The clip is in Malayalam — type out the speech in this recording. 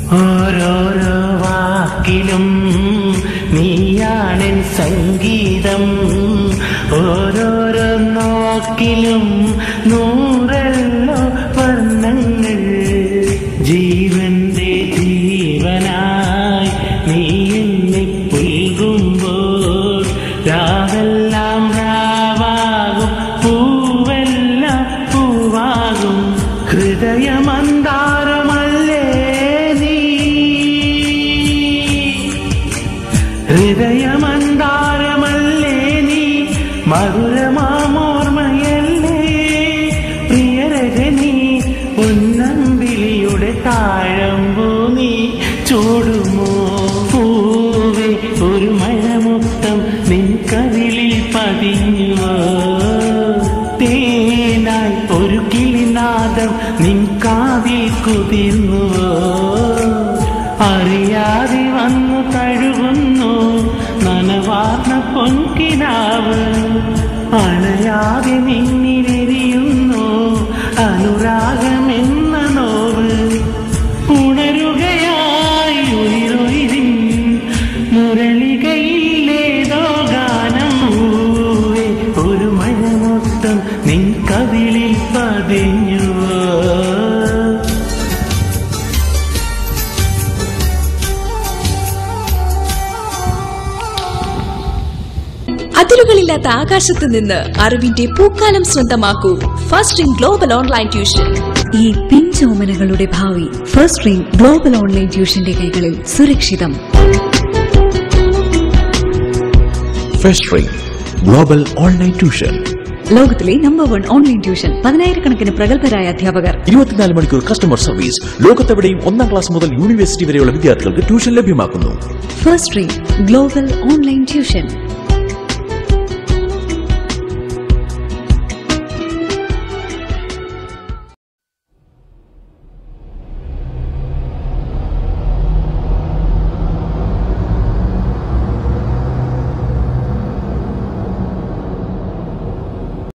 ഓരോരോ വാക്കിലും നീയാണെൻ സംഗീതം ഓരോരോ നോക്കിലും നൂറല്ലോ വർണ്ണങ്ങൾ ജീവന്റെ ജീവനായി നീ എന്നെ പുൽകുമ്പോൾ രാവെല്ലാം രാവാകും പൂവെല്ലാം പൂവാകും ഹൃദയമന്താരമല്ലേ നീ ഹൃദയമന്താരമല്ലേ നീ മധുരമാമോർമ്മയല്ലേ പ്രിയരജനി ഉന്നമ്പിളിയുടെ താഴമ്പൂ നീ ചൂടുമോ പൂവേ ഒരു മഴമുക്തം നിൻ കവിളിൽ പതിഞ്ഞുവോ തേനായി ഒരു കിളിനാദം നിൻ കാതിൽ കുതിർന്നുവോ അറിയാതെ വന്നു തഴുകുന്നു നനവാർന്ന പൊൻകിനാവ് അണയാതെ നിന്നിലെരിയുന്നു അനുരാഗമെന്ന നോവ് ഉണരുകയായി ഉയരുയിരിൻ മുരളികയിലേതോ ഗാനം പൂവേ ഒരു മഴമൊത്തം നിൻ കവിളിൽ പതിഞ്ഞുവോ അതിരുകളില്ലാത്ത ആകാശത്ത് നിന്ന് അറിവിന്റെ പൂക്കാലം സ്വന്തമാക്കൂ first in global online tuition ഈ പിഞ്ചോമനകളുടെ ഭാവി ഫസ്റ്റ് സ്ട്രീം ഗ്ലോബൽ ഓൺലൈൻ ട്യൂഷന്റെ കൈകളിൽ സുരക്ഷിതം first range global online tuition ലോകത്തിലെ നമ്പർ വൺ ഓൺലൈൻ ട്യൂഷൻ പതിനായിരക്കണക്കിന് പ്രഗത്ഭരായ അധ്യാപകർ ഇരുപത്തിനാല് മണിക്കൂർ കസ്റ്റമർ സർവീസ് ലോകത്തെവിടെയും ഒന്നാം ക്ലാസ് മുതൽ യൂണിവേഴ്സിറ്റി വരെയുള്ള വിദ്യാർത്ഥികൾക്ക് ട്യൂഷൻ ലഭ്യമാക്കുന്നു first stream global online tuition